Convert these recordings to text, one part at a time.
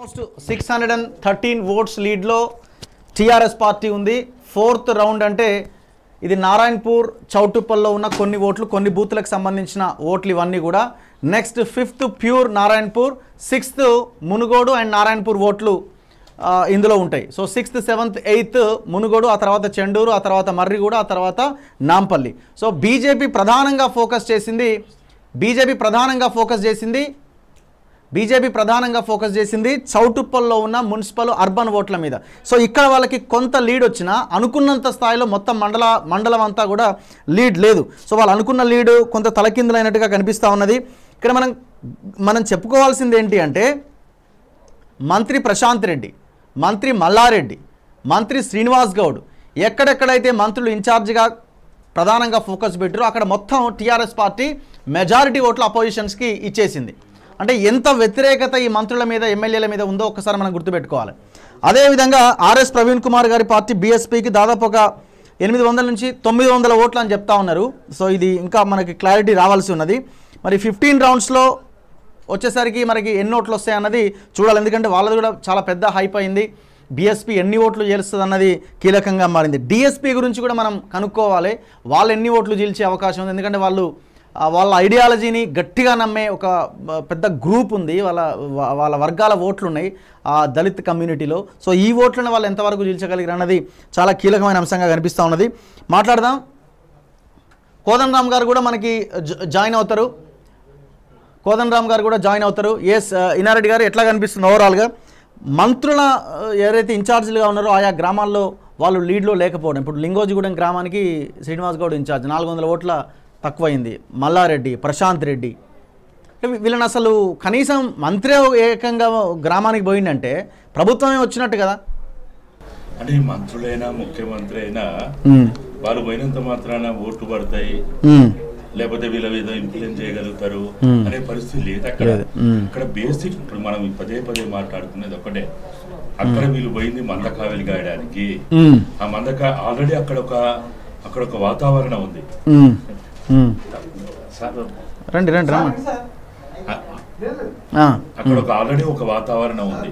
Almost six hundred and thirteen votes లీడ్లో TRS party ఉంది fourth round అంటే ఇది నారాయణపూర్ చౌటుప్పల్లో ఉన్న కొన్ని ఓట్లు కొన్ని బూత్లకు సంబంధించిన ఓట్లు ఇవన్నీ కూడా next fifth pure Narayanpur sixth Munugode and Narayanpur ఓట్లు ఆ, ఇందులో ఉంటాయి so sixth seventh eighth Munugode ఆ తర్వాత చెండూరు ఆ తర్వాత మర్రిగూడ ఆ తర్వాత నాంపల్లి సో బీజేపీ ప్రధానంగా ఫోకస్ చేసింది బీజేపీ ప్రధానంగా ఫోకస్ చేసింది బీజేపీ ప్రధానంగా ఫోకస్ చేసింది చౌటుప్పల్లో ఉన్న మున్సిపల్ అర్బన్ ఓట్ల మీద సో ఇక్కడ వాళ్ళకి కొంత లీడ్ వచ్చినా అనుకున్నంత స్థాయిలో మొత్తం మండల మండలం అంతా కూడా లీడ్ లేదు సో వాళ్ళు అనుకున్న లీడ్ కొంత తలకిందులైనట్టుగా కనిపిస్తూ ఉన్నది ఇక్కడ మనం మనం చెప్పుకోవాల్సింది ఏంటి అంటే మంత్రి ప్రశాంత్ రెడ్డి మంత్రి మల్లారెడ్డి మంత్రి శ్రీనివాస్ గౌడ్ ఎక్కడెక్కడైతే మంత్రులు ఇన్ఛార్జిగా ప్రధానంగా ఫోకస్ పెట్టారో అక్కడ మొత్తం టీఆర్ఎస్ పార్టీ మెజారిటీ ఓట్లు అపోజిషన్స్కి ఇచ్చేసింది అంటే ఎంత వ్యతిరేకత ఈ మంత్రుల మీద ఎమ్మెల్యేల మీద ఉందో ఒక్కసారి మనం గుర్తుపెట్టుకోవాలి అదేవిధంగా ఆర్ఎస్ ప్రవీణ్ కుమార్ గారి పార్టీ బీఎస్పీకి దాదాపు ఒక ఎనిమిది వందల నుంచి తొమ్మిది వందల ఓట్లు అని చెప్తా ఉన్నారు సో ఇది ఇంకా మనకి క్లారిటీ రావాల్సి ఉన్నది మరి ఫిఫ్టీన్ రౌండ్స్లో వచ్చేసరికి మనకి ఎన్ని ఓట్లు వస్తాయి అన్నది చూడాలి ఎందుకంటే వాళ్ళది కూడా చాలా పెద్ద హైప్ అయింది బీఎస్పీ ఎన్ని ఓట్లు చేస్తుంది అన్నది కీలకంగా మారింది డిఎస్పీ గురించి కూడా మనం కనుక్కోవాలి వాళ్ళు ఎన్ని ఓట్లు చీల్చే అవకాశం ఉంది ఎందుకంటే వాళ్ళు ఆ, వాళ్ళ ఐడియాలజీని గట్టిగా నమ్మే ఒక ఆ, పెద్ద గ్రూప్ ఉంది వాళ్ళ వా- వాళ్ళ వర్గాల ఓట్లు ఉన్నాయి ఆ దళిత్ కమ్యూనిటీలో సో ఈ ఓట్లను వాళ్ళు ఎంతవరకు చీల్చగలిగారు అన్నది చాలా కీలకమైన అంశంగా కనిపిస్తూ ఉన్నది మాట్లాడదాం కోదండ రామ్ గారు కూడా మనకి జ- జాయిన్ అవుతారు కోదండ రామ్ గారు కూడా జాయిన్ అవుతారు ఎస్ ఇనారెడ్డి గారు ఎట్లా కనిపిస్తుంది ఓవరాల్గా మంత్రుల ఆ, ఎవరైతే ఇన్ఛార్జీలుగా ఉన్నారో ఆయా గ్రామాల్లో వాళ్ళు లీడ్లో లేకపోవడం ఇప్పుడు లింగోజిగూడెం గ్రామానికి శ్రీనివాస్ గౌడ్ ఇన్ఛార్జ్ నాలుగు వందల ఓట్ల తక్కువైంది మల్లారెడ్డి ప్రశాంత్ రెడ్డి అంటే వీ- వీళ్ళని అసలు కనీసం మంత్రి ఏకంగా గ్రామానికి పోయిందంటే ప్రభుత్వమే వచ్చినట్టు కదా అంటే ఈ మంత్రులైనా ముఖ్యమంత్రి అయినా వాళ్ళు పోయినంత మాత్రాన ఓట్లు పడతాయి లేకపోతే వీళ్ళ మీద ఇన్ఫ్లుయెన్స్ చేయగలుగుతారు అనే పరిస్థితి లేదు అక్కడ లేదు. మ్మ్. అక్కడ బేసిక్ ఇప్పుడు మనం ఈ పదే పదే మాట్లాడుకునేది ఒకటే అక్కడ వీళ్ళు పోయింది మందకావలి గాయడానికి ఆ మందక ఆల్రెడీ అక్కడ ఒక అక్కడ ఒక వాతావరణం ఉంది సార్, రండి రండి రమ్మ అ- ఆ, అక్కడ ఒక ఆల్రెడీ ఒక వాతావరణం ఉంది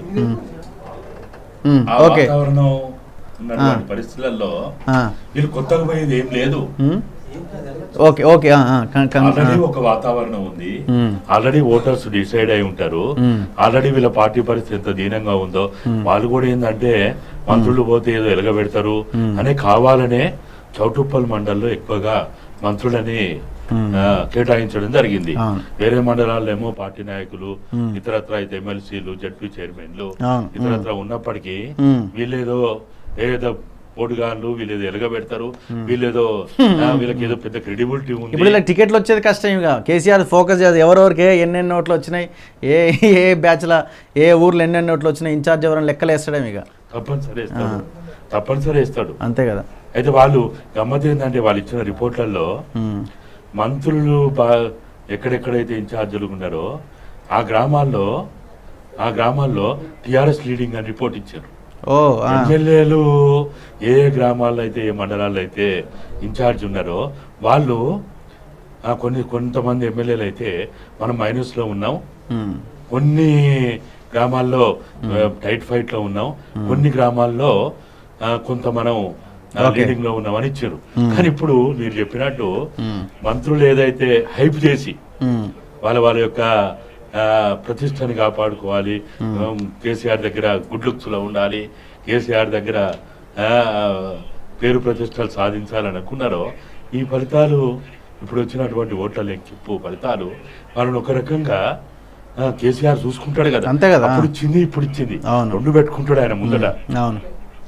ఉమ్, ఆ ఓకే వాతావరణం ఉన్నటువంటి పరిస్థితులలో ఆ, వీళ్ళు కొత్తగా పోయేది ఏం లేదు ఉమ్, ఓకే ఓకే ఆ, ఆ, కన్- కన్- ఆల్రెడీ ఆ. ఒక వాతావరణం ఉంది మ్మ్. ఆల్రెడీ ఓటర్స్ డిసైడ్ అయి ఉంటారు మ్మ్. ఆల్రెడీ వీళ్ళ పార్టీ పరిస్థితి ఎంత దీనంగా ఉందో వాళ్ళు కూడా ఏంటంటే మంత్రులు పోతే ఏదో ఎలగబెడతారు అనే కావాలనే చౌటుప్పల్ మండల్లో ఎక్కువగా మంత్రులని ఆ, కేటాయించడం జరిగింది అవును. వేరే మండలాల్లో ఏమో పార్టీ నాయకులు ఇతరత్ర అయితే ఎమ్మెల్సీలు జడ్పీ చైర్మన్లు అవును. ఇతరత్ర ఉన్నప్పటికీ మ్మ్. వీళ్ళేదో ఏదో ఓటుగాళ్ళు వీళ్ళేదో ఎలగబెడతారు వీళ్ళేదో ఆ, వీళ్ళకి ఏదో పెద్ద క్రెడిబిలిటీ ఉంది ఇప్పుడు ఇలా టికెట్లు వచ్చేది కష్టం ఇక కేసీఆర్ ఫోకస్ చేసి ఎవరెవరికి ఎన్నెన్ని నోట్లు వచ్చినాయి ఏ ఏ బ్యాచ్ల ఏ ఊర్లో ఎన్నెన్ని నోట్లు వచ్చినాయి ఇన్ఛార్జ్ ఎవరైనా లెక్కలు వేస్తాడేమి ఇక తప్పనిసరి ఇస్తాడు తప్పనిసరి ఇస్తాడు అంతే కదా అయితే వాళ్ళు గమ్మత్ ఏంటంటే వాళ్ళు ఇచ్చిన రిపోర్ట్లలో ఉమ్, మంత్రులు బా ఎక్కడెక్కడైతే ఇన్ఛార్జీలు ఉన్నారో ఆ గ్రామాల్లో ఆ గ్రామాల్లో టిఆర్ఎస్ లీడింగ్ అని రిపోర్ట్ ఇచ్చారు ఓ ఆ, ఎమ్మెల్యేలు ఏ ఏ గ్రామాల్లో అయితే ఏ మండలాల్లో అయితే ఇన్ఛార్జ్ ఉన్నారో వాళ్ళు ఆ కొన్ని కొంతమంది ఎమ్మెల్యేలు అయితే మనం మైనస్ లో ఉన్నాం ఉమ్, కొన్ని గ్రామాల్లో ఆ, టైట్ ఫైట్ లో ఉన్నాం కొన్ని గ్రామాల్లో ఆ, కొంత మనం ఆ, ఓకే. లీడింగ్ లో ఉన్నామని ఇచ్చారు కానీ ఇప్పుడు మీరు చెప్పినట్టు ఉమ్, మంత్రులు ఏదైతే హైప్ చేసి ఉమ్, వాళ్ళ వాళ్ళ యొక్క ఆ, ప్రతిష్టని కాపాడుకోవాలి ఉమ్, కేసీఆర్ దగ్గర గుడ్ లుక్స్ లో ఉండాలి కేసీఆర్ దగ్గర ఆ, పేరు ప్రతిష్టలు సాధించాలని అనుకున్నారో ఈ ఫలితాలు ఇప్పుడు వచ్చినటువంటి ఓట్ల లెక్కింపు ఫలితాలు వాళ్ళని ఒక రకంగా ఆ, కేసీఆర్ చూసుకుంటాడు కదా అంతే కదా. అప్పుడు ఇచ్చింది ఇప్పుడు ఇచ్చింది అవును. రెండు పెట్టుకుంటాడు ఆయన ముందట అవును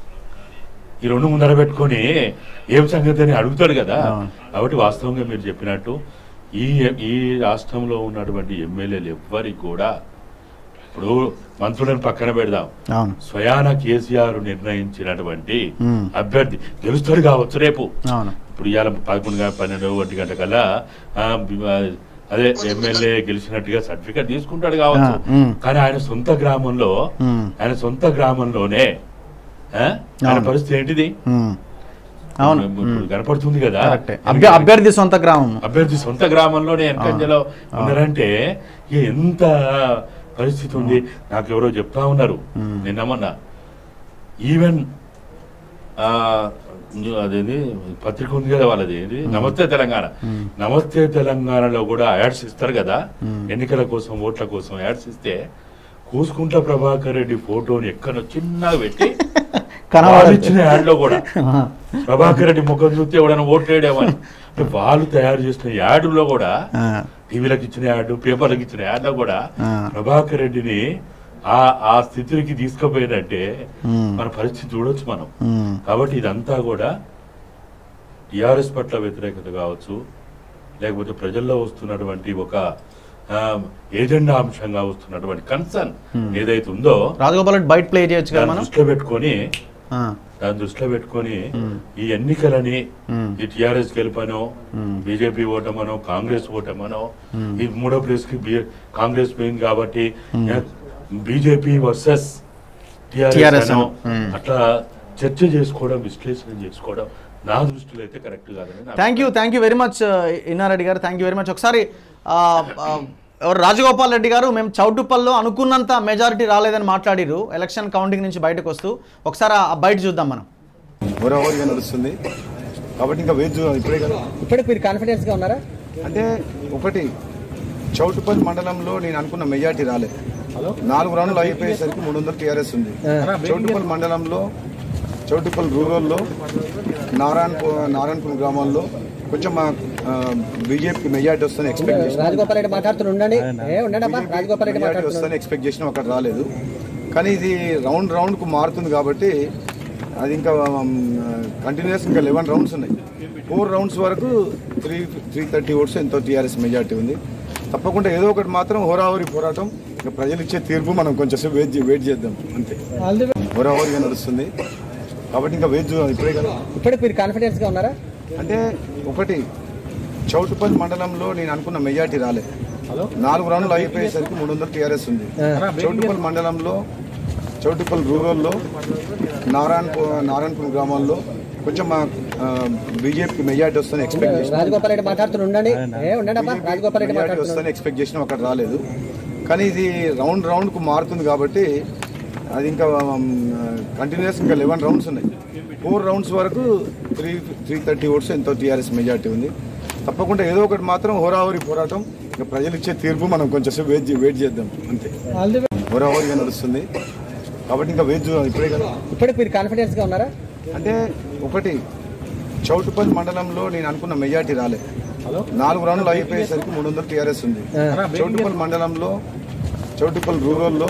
ఈ రెండు ముందర పెట్టుకొని ఏం సంగతి అని అడుగుతాడు కదా అవును. కాబట్టి వాస్తవంగా మీరు చెప్పినట్టు ఈ ఈ రాష్ట్రంలో ఉన్నటువంటి ఎమ్మెల్యేలు ఎవ్వరికి కూడా ఇప్పుడు మంత్రులను పక్కన పెడదాం అవును స్వయాన కేసీఆర్ నిర్ణయించినటువంటి మ్మ్. అభ్యర్థి గెలుస్తాడు కావచ్చు రేపు అవును ఇప్పుడు ఇవాళ పదకొండు గంట పన్నెండు ఒంటి గంట కల్లా ఆ, బి- ఆ, అదే ఎమ్మెల్యే గెలిచినట్టుగా సర్టిఫికేట్ తీసుకుంటాడు కావచ్చు ఆ, మ్మ్. కానీ ఆయన సొంత గ్రామంలో మ్మ్. ఆయన సొంత గ్రామంలోనే ఆ, ఆయన అవును. పరిస్థితి ఏంటిది ఉమ్, అవును ఇప్పుడు కనపడుతుంది కదా కరెక్టే అభ్య- అభ్యర్థి సొంత గ్రామం అభ్యర్థి సొంత గ్రామంలోనే వెనకంజలో ఉన్నారంటే ఇక ఎంత పరిస్థితి ఉంది నాకు ఎవరో చెప్తా ఉన్నారు నిన్నమన్నా ఈవెన్ ఆ, అదేది పత్రిక ఉంది కదా వాళ్ళది ఏంది నమస్తే తెలంగాణ నమస్తే తెలంగాణలో కూడా యాడ్స్ ఇస్తారు కదా ఎన్నికల కోసం ఓట్ల కోసం యాడ్స్ ఇస్తే కూసుకుంట ప్రభాకర్ రెడ్డి ఫోటోని ఎక్కడో చిన్నగా పెట్టి కనబడదు. వాళ్ళు ఇచ్చిన యాడ్ లో కూడా ప్రభాకర్ రెడ్డి ముఖం చూస్తే ఎవడైనా ఓట్లేడేమని అంటే వాళ్ళు తయారు చేసిన యాడ్లో కూడా ఆ, టీవీలకు ఇచ్చిన యాడ్ పేపర్లకు ఇచ్చిన యాడ్లో కూడా ఆ. ప్రభాకర్ రెడ్డిని ఆ ఆ స్థితికి తీసుకుపోయారంటే మ్మ్. మన పరిస్థితి చూడొచ్చు మనం మ్మ్. కాబట్టి ఇదంతా కూడా టిఆర్ఎస్ పట్ల వ్యతిరేకత కావచ్చు లేకపోతే ప్రజల్లో వస్తున్నటువంటి ఒక ఆ, ఏజెండా అంశంగా వస్తున్నటువంటి కన్సర్న్ ఏదైతే ఉందో రాజగోపాల్ రెడ్డి బయట ప్లే చేయొచ్చు కదా దాన్ని మనం దృష్టిలో పెట్టుకొని ఆ, దాన్ని దృష్టిలో పెట్టుకొని ఈ ఎన్నికలని మ్మ్. ఈ టిఆర్ఎస్ గెలుపనో మ్మ్. బీజేపీ ఓటమనో కాంగ్రెస్ ఓటమనో ఈ మూడో ప్లేస్ కి బి- కాంగ్రెస్ పోయింది కాబట్టి బీజేపీ వర్సెస్ TRS టిఆర్ఎస్ అనో మ్మ్. అట్లా చర్చ చేసుకోవడం విశ్లేషణ చేసుకోవడం నా దృష్టిలో అయితే కరెక్ట్ కాదని నా thank you thank you very much Innareddy గారు థ్యాంక్ యూ వెరీ మచ్ ఒకసారి ఆ, ఆ, ఎవరు రాజగోపాల్ రెడ్డి గారు మేము చౌటుప్పల్లో అనుకున్నంత మెజారిటీ రాలేదని మాట్లాడిరు ఎలక్షన్ కౌంటింగ్ నుంచి బయటకు వస్తూ ఒకసారి ఆ బయట చూద్దాం మనం హోరాహోరీగా నడుస్తుంది కాబట్టి ఇంకా వెయిట్ చూడాలి ఇప్పుడే కదా ఇప్పటికి మీరు కాన్ఫిడెన్స్ గా ఉన్నారా అంటే ఒకటి చౌటుపల్లి మండలంలో నేను అనుకున్న మెజార్టీ రాలే నాలుగు రౌండ్లు అయిపోయేసరికి మూడు వందల టీఆర్ఎస్ ఉంది చౌటుపల్లి మండలంలో చౌటుపల్లి రూరల్లో నారాయణపూర్ నారాయణపూర్ గ్రామాల్లో కొంచెం మా బీజేపీకి మెజార్టీ వస్తుందని ఎక్స్పెక్ట్ చేసిన రాజగోపాల్ రెడ్డి మాట్లాడుతున్న ఉండండి ఏ ఉండండి అబ్బా రాజగోపాల్ రెడ్డి మెజార్టీ మాట్లాడుతున్నారు వస్తుందని ఎక్స్పెక్ట్ చేసిన ఒకటి రాలేదు కానీ ఇది రౌండ్ రౌండ్ కు మారుతుంది కాబట్టి అది ఇంకా కంటిన్యూస్ ఇంకా లెవెన్ రౌండ్స్ ఉన్నాయి ఫోర్ రౌండ్స్ వరకు త్రీ త్రీ థర్టీ ఓట్స్ ఎంతో టీఆర్ఎస్ మెజార్టీ ఉంది తప్పకుండా ఏదో ఒకటి మాత్రం హోరాహోరీ పోరాటం ఇంకా ప్రజలు ఇచ్చే తీర్పు మనం కొంచెంసేపు వెయిట్ చే- వెయిట్ చేద్దాం అంతే హోరాహోరీగా నడుస్తుంది కాబట్టి ఇంకా వెయిట్ చూడాలి ఇప్పుడే కదా ఇప్పటికి మీరు కాన్ఫిడెన్స్ గా ఉన్నారా అంటే ఒకటి చౌటుపల్లి మండలంలో నేను అనుకున్న మెజార్టీ రాలే నాలుగు రౌండ్లు అయిపోయేసరికి మూడు వందల టీఆర్ఎస్ ఉంది చౌటుపల్లి మండలంలో చౌటుపల్లి రూరల్లో నారాయణపూర్ నారాయణపూర్ గ్రామాల్లో కొంచెం మా బీజేపీకి మెజార్టీ వస్తుందని ఎక్స్పెక్ట్ చేసిన రాజగోపాల్ రెడ్డి మాట్లాడుతున్న ఉండండి ఏ ఉండండి అబ్బా రాజగోపాల్ రెడ్డి మెజార్టీ మాట్లాడుతున్నారు వస్తుందని ఎక్స్పెక్ట్ చేసిన ఒకటి రాలేదు కానీ ఇది రౌండ్ రౌండ్ కు మారుతుంది కాబట్టి అది ఇంకా కంటిన్యూస్ ఇంకా లెవెన్ రౌండ్స్ ఉన్నాయి ఫోర్ రౌండ్స్ వరకు త్రీ త్రీ థర్టీ ఓట్స్ ఎంతో టీఆర్ఎస్ మెజార్టీ ఉంది తప్పకుండా ఏదో ఒకటి మాత్రం హోరాహోరీ పోరాటం ఇంకా ప్రజలు ఇచ్చే తీర్పు మనం కొంచెంసేపు వెయిట్ చే- వెయిట్ చేద్దాం అంతే హోరాహోరీగా నడుస్తుంది కాబట్టి ఇంకా వెయిట్ చూడాలి ఇప్పుడే కదా ఇప్పటికి మీరు కాన్ఫిడెన్స్ గా ఉన్నారా అంటే ఒకటి చౌటుపల్లి మండలంలో నేను అనుకున్న మెజార్టీ రాలే నాలుగు రౌండ్లు అయిపోయేసరికి మూడు వందల టీఆర్ఎస్ ఉంది చౌటుపల్లి మండలంలో చౌటుపల్లి రూరల్లో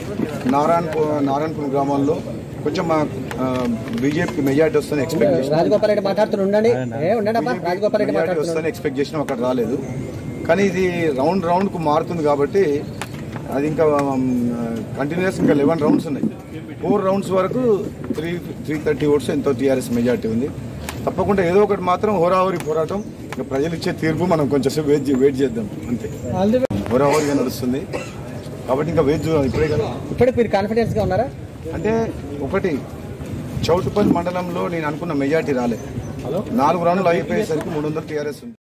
నారాయణపూర్ నారాయణపూర్ గ్రామాల్లో కొంచెం మా బీజేపీకి మెజార్టీ వస్తుందని ఎక్స్పెక్ట్ చేసిన రాజగోపాల్ రెడ్డి మాట్లాడుతున్న ఉండండి ఏ ఉండండి అబ్బా రాజగోపాల్ రెడ్డి మెజార్టీ మాట్లాడుతున్నారు వస్తుందని ఎక్స్పెక్ట్ చేసిన ఒకటి రాలేదు కానీ ఇది రౌండ్ రౌండ్ కు మారుతుంది కాబట్టి అది ఇంకా కంటిన్యూస్ ఇంకా లెవెన్ రౌండ్స్ ఉన్నాయి ఫోర్ రౌండ్స్ వరకు త్రీ త్రీ థర్టీ ఓట్స్ ఎంతో టీఆర్ఎస్ మెజార్టీ ఉంది తప్పకుండా ఏదో ఒకటి మాత్రం హోరాహోరీ పోరాటం ఇంకా ప్రజలు ఇచ్చే తీర్పు మనం కొంచెంసేపు వెయిట్ చే- వెయిట్ చేద్దాం అంతే హోరాహోరీగా నడుస్తుంది కాబట్టి ఇంకా వెయిట్ చూడాలి ఇప్పుడే కదా ఇప్పటికి మీరు కాన్ఫిడెన్స్ గా ఉన్నారా అంటే ఒకటి చౌటుపల్లి మండలంలో నేను అనుకున్న మెజార్టీ రాలే నాలుగు రౌండ్లు అయిపోయేసరికి మూడు వందల టీఆర్ఎస్ ఉంది